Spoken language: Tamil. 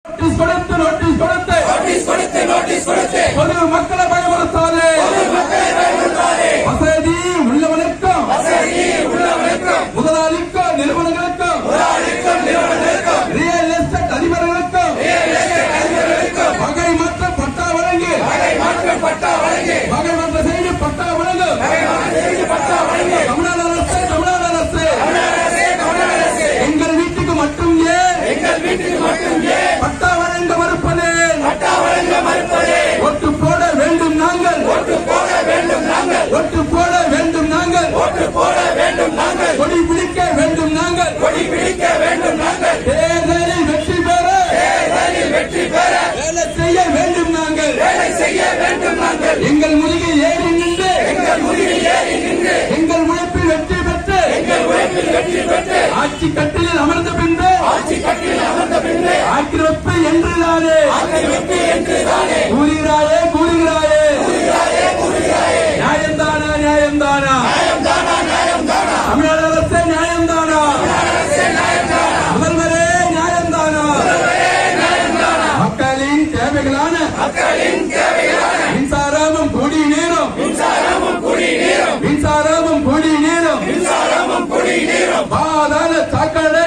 நோட்டீஸ் கொடுத்து நோட்டீஸ் கொடுத்து நோட்டீஸ் கொடுத்து நோட்டீஸ் கொடுத்து பொது மக்களை பயமுறுத்தாதே வசதி உள்ளவனுக்கும் வசதி உள்ளவனுக்கும் முதலாளிக்கும் நிறுவனங்களுக்கும் முதலாளிக்கும் நிறுவனங்களுக்கும் ரியல் எஸ்டேட் அதிபர்களுக்கும் ரியல் எஸ்டேட் அதிபர்களுக்கும் வகை மாற்ற பட்டா வழங்கி வகை மாற்றம் பட்டா வழங்கி வகை மாற்ற செய்து பட்டா வழங்கு வகை மாற்றம் செய்து பட்டா வழங்கி தமிழ்நாடு அரசு தமிழ்நாடு அரசு தமிழ்நாடு அரசே தமிழ்நாடு அரசே எங்கள் வீட்டுக்கு மட்டும் ஏன் எங்கள் வீட்டுக்கு மட்டும் ஏன் பட்டா வழங்க மறுப்பதே பட்டா வழங்க மறுப்பதே ஒட்டு போட வேண்டும் நாங்கள் ஓட்டு போட வேண்டும் நாங்கள் ஒட்டு போட வேண்டும் நாங்கள் ஓட்டு போட வேண்டும் நாங்கள் கொடி பிடிக்க வேண்டும் நாங்கள் கொடி பிடிக்க வேண்டும் நாங்கள் தேர்தலில் வெற்றி பெற தேர்தலில் வெற்றி பெற வேலை செய்ய வேண்டும் நாங்கள் வேலை செய்ய வேண்டும் நாங்கள் எங்கள் முதுகில் ஏறி நின்று எங்கள் முடிவில் ஏறி நின்று எங்கள் உழைப்பில் வெற்றி பெற்று எங்கள் உழைப்பில் வெற்றி பெற்று ஆட்சி கட்டிலில் அமர்ந்த பின்பு ஆட்சி கட்டில் அமர்ந்த பின்பு ஆக்கிரமிப்பு என்றுதானே ஆக்கிரமிப்பு என்று தானே கூறுகிறாயே கூறுகிறாயே நியாயம்தானா நியாயம்தானா நியாயம்தானா நியாயம்தானா தமிழ்நாடு அரசே நியாயம்தானா முதல்வரே நியாயம்தானா மக்களின் தேவைகளான மக்களின் தேவைகளான மின்சாரமும் குடி நீரும் மின்சாரமும் குடி நீரும் மின்சாரமும் குடி நீரும் மின்சாரமும் குடி நீரும் பாதாள சாக்கடை